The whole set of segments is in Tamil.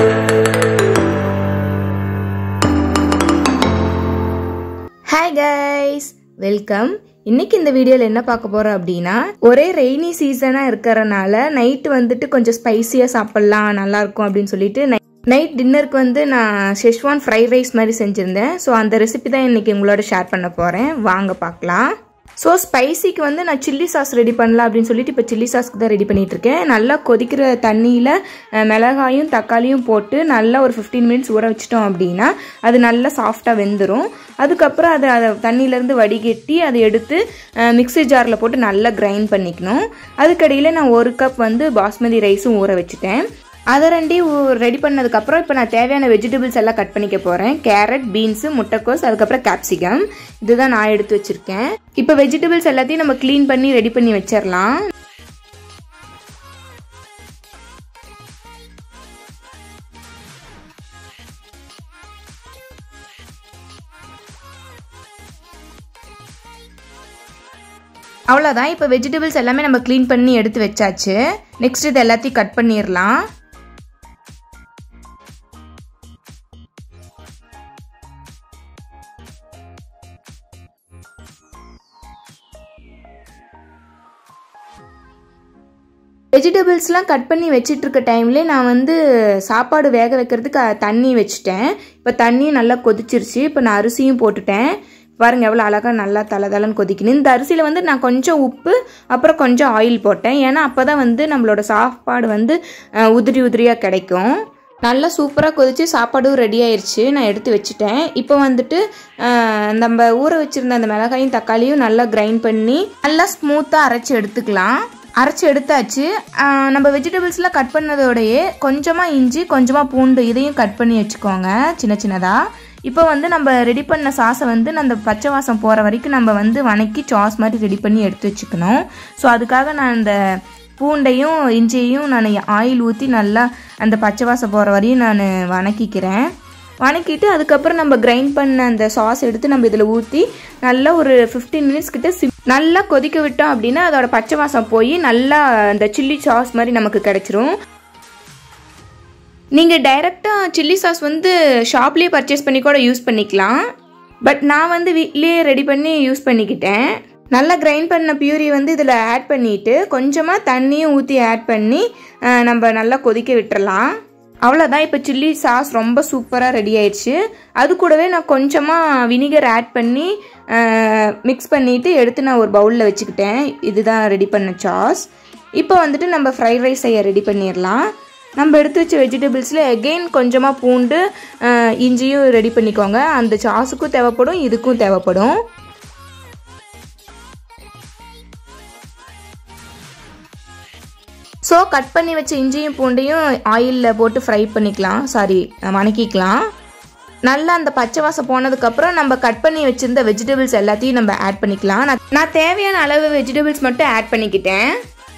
ஹாய் கைஸ் வெல்கம் இன்னைக்கு இந்த வீடியோவில் என்ன பார்க்க போறோம் அப்படின்னா ஒரே ரெய்னி சீசனாக இருக்கிறனால நைட்டு வந்துட்டு கொஞ்சம் ஸ்பைசியாக சாப்பிட்லாம் நல்லா இருக்கும் அப்படின்னு சொல்லிட்டு நைட் டின்னருக்கு வந்து நான் ஷெஷ்வான் ஃப்ரைட் ரைஸ் மாதிரி செஞ்சுருந்தேன் ஸோ அந்த ரெசிபி தான் இன்னைக்கு உங்களோட ஷேர் பண்ண போகிறேன் வாங்க பார்க்கலாம் ஸோ ஸ்பைசிக்கு வந்து நான் சில்லி சாஸ் ரெடி பண்ணலாம் அப்படின்னு சொல்லிட்டு இப்போ சில்லி சாஸ்க்கு தான் ரெடி பண்ணிட்டு இருக்கேன் நல்லா கொதிக்கிற தண்ணியில் அஹ், மிளகாயும் தக்காளியும் போட்டு நல்லா ஒரு ஃபிஃப்டீன் மினிட்ஸ் ஊற வச்சிட்டோம் அப்படின்னா அது நல்லா சாஃப்டாக வெந்துடும் அதுக்கப்புறம் அதை அதை தண்ணியிலேருந்து வடிகட்டி அதை எடுத்து மிக்ஸி ஜாரில் போட்டு நல்லா கிரைண்ட் பண்ணிக்கணும் அதுக்கடியில் நான் ஒரு கப் வந்து பாஸ்மதி ரைஸும் ஊற வச்சுட்டேன் அதை ரெண்டையும் ரெடி பண்ணதுக்கப்புறம் இப்போ நான் தேவையான வெஜிடபிள்ஸ் எல்லாம் கட் பண்ணிக்க போகிறேன் கேரட் பீன்ஸு முட்டைக்கோஸ் அதுக்கப்புறம் கேப்சிகம் இதுதான் நான் எடுத்து வச்சுருக்கேன் இப்போ வெஜிடபிள்ஸ் எல்லாத்தையும் நம்ம க்ளீன் பண்ணி ரெடி பண்ணி வச்சிடலாம் அவ்வளோதான் இப்போ வெஜிடபிள்ஸ் எல்லாமே நம்ம க்ளீன் பண்ணி எடுத்து வச்சாச்சு நெக்ஸ்ட் இது எல்லாத்தையும் கட் பண்ணிடலாம் வெஜிடபிள்ஸ்லாம் கட் பண்ணி வச்சிட்டு இருக்க டைம்லேயே நான் வந்து சாப்பாடு வேக வைக்கிறதுக்கு அஹ், தண்ணி வச்சுட்டேன் இப்போ தண்ணியும் நல்லா கொதிச்சிருச்சு இப்போ நான் அரிசியும் போட்டுட்டேன் பாருங்க எவ்வளோ அழகாக நல்லா தலை தலைன்னு கொதிக்கணும் இந்த அரிசியில் வந்து நான் கொஞ்சம் உப்பு அப்புறம் கொஞ்சம் ஆயில் போட்டேன் ஏன்னா அப்போ தான் வந்து நம்மளோட சாப்பாடு வந்து அஹ், உதிரி உதிரியாக கிடைக்கும் நல்லா சூப்பராக கொதிச்சு சாப்பாடும் ரெடி ஆயிருச்சு நான் எடுத்து வச்சுட்டேன் இப்போ வந்துட்டு அஹ், நம்ம ஊற வச்சுருந்த அந்த மிளகாயும் தக்காளியும் நல்லா கிரைண்ட் பண்ணி நல்லா ஸ்மூத்தாக அரைச்சி எடுத்துக்கலாம் அரைச்சி எடுத்தாச்சு அஹ், நம்ம வெஜிடபிள்ஸ்லாம் கட் பண்ணதோடையே கொஞ்சமாக இஞ்சி கொஞ்சமாக பூண்டு இதையும் கட் பண்ணி வச்சுக்கோங்க சின்ன சின்னதாக இப்போ வந்து நம்ம ரெடி பண்ண சாஸை வந்து அந்த பச்சை வாசம் போகிற வரைக்கும் நம்ம வந்து வணக்கி சாஸ் மாதிரி ரெடி பண்ணி எடுத்து வச்சுக்கணும் ஸோ அதுக்காக நான் இந்த பூண்டையும் இஞ்சியையும் நான் ஆயில் ஊற்றி நல்லா அந்த பச்சை வாசம் போகிற வரையும் நான் வணக்கிக்கிறேன் வணக்கிட்டு அதுக்கப்புறம் நம்ம கிரைண்ட் பண்ண அந்த சாஸ் எடுத்து நம்ம இதில் ஊற்றி நல்லா ஒரு ஃபிஃப்டீன் மினிட்ஸ் கிட்ட sim- நல்லா கொதிக்க விட்டோம் அப்படின்னா அதோட பச்சை வாசம் போய் நல்லா அந்த சில்லி சாஸ் மாதிரி நமக்கு கிடைச்சிரும் நீங்கள் டைரெக்டாக சில்லி சாஸ் வந்து ஷாப்லேயே பர்ச்சேஸ் பண்ணி கூட யூஸ் பண்ணிக்கலாம் பட் நான் வந்து வீட்லேயே ரெடி பண்ணி யூஸ் பண்ணிக்கிட்டேன் நல்லா கிரைண்ட் பண்ண பியூரி வந்து இதில் ஆட் பண்ணிவிட்டு கொஞ்சமாக தண்ணியும் ஊற்றி ஆட் பண்ணி அஹ், நம்ம நல்லா கொதிக்க விட்டுறலாம் அவ்வளோதான் இப்போ சில்லி சாஸ் ரொம்ப சூப்பராக ரெடி ஆயிடுச்சு அது கூடவே நான் கொஞ்சமாக வினிகர் ஆட் பண்ணி மிக்ஸ் பண்ணிவிட்டு எடுத்து நான் ஒரு பவுலில் வச்சுக்கிட்டேன் இதுதான் ரெடி பண்ண சாஸ் இப்போ வந்துட்டு நம்ம ஃப்ரைட் ரைஸ் செய்ய ரெடி பண்ணிடலாம் நம்ம எடுத்து வச்ச வெஜிடபிள்ஸில் எகெயின் கொஞ்சமாக பூண்டு அஹ், இஞ்சியும் ரெடி பண்ணிக்கோங்க அந்த சாஸுக்கும் தேவைப்படும் இதுக்கும் தேவைப்படும் ஸோ கட் பண்ணி வச்ச இஞ்சியும் பூண்டையும் ஆயிலில் போட்டு ஃப்ரை பண்ணிக்கலாம் சாரி வணக்கிக்கலாம் நல்லா அந்த பச்சை வாசம் போனதுக்கப்புறம் நம்ம கட் பண்ணி வச்சிருந்த வெஜிடபிள்ஸ் எல்லாத்தையும் நம்ம ஆட் பண்ணிக்கலாம் நான் நான் தேவையான அளவு வெஜிடபிள்ஸ் மட்டும் ஆட் பண்ணிக்கிட்டேன்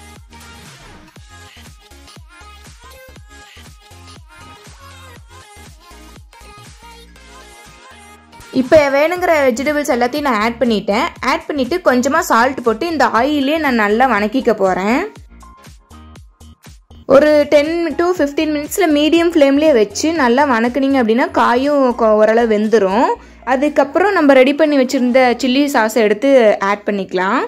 இப்போ வேணுங்கிற வெஜிடபிள்ஸ் எல்லாத்தையும் நான் ஆட் பண்ணிட்டேன் ஆட் பண்ணிவிட்டு கொஞ்சமாக சால்ட் போட்டு இந்த ஆயிலே நான் நல்லா வணக்கிக்க போகிறேன் ஒரு டென் டு ஃபிஃப்டீன் மினிட்ஸில் மீடியம் ஃப்ளேம்லேயே வச்சு நல்லா வணக்குனீங்க அப்படின்னா காயும் கொ- ஓரளவு வெந்துடும் அதுக்கப்புறம் நம்ம ரெடி பண்ணி வச்சுருந்த சில்லி சாஸை எடுத்து ஆட் பண்ணிக்கலாம்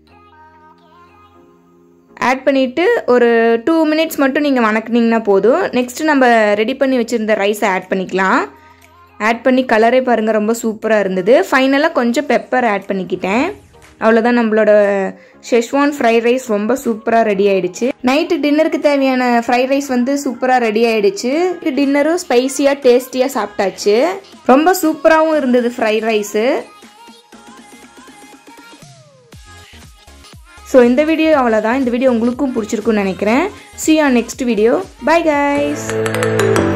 ஆட் பண்ணிவிட்டு ஒரு டூ மினிட்ஸ் மட்டும் நீங்கள் வணக்குனீங்கன்னா போதும் நெக்ஸ்ட்டு நம்ம ரெடி பண்ணி வச்சுருந்த ரைஸை ஆட் பண்ணிக்கலாம் ஆட் பண்ணி கலரே பாருங்கள் ரொம்ப சூப்பராக இருந்தது ஃபைனலாக கொஞ்சம் பெப்பர் ஆட் பண்ணிக்கிட்டேன் அவ்வளோதான் நம்மளோட ஷெஷ்வான் ஃப்ரைட் ரைஸ் ரொம்ப சூப்பராக ரெடி ஆயிடுச்சு நைட்டு டின்னருக்கு தேவையான ஃப்ரைட் ரைஸ் வந்து சூப்பராக ரெடி ஆயிடுச்சு டின்னரும் ஸ்பைசியாக டேஸ்டியாக சாப்பிட்டாச்சு ரொம்ப சூப்பராகவும் இருந்தது ஃப்ரைட் ரைஸு ஸோ இந்த வீடியோ அவ்வளோதான் இந்த வீடியோ உங்களுக்கும் பிடிச்சிருக்குன்னு நினைக்கிறேன் see you on next video bye guys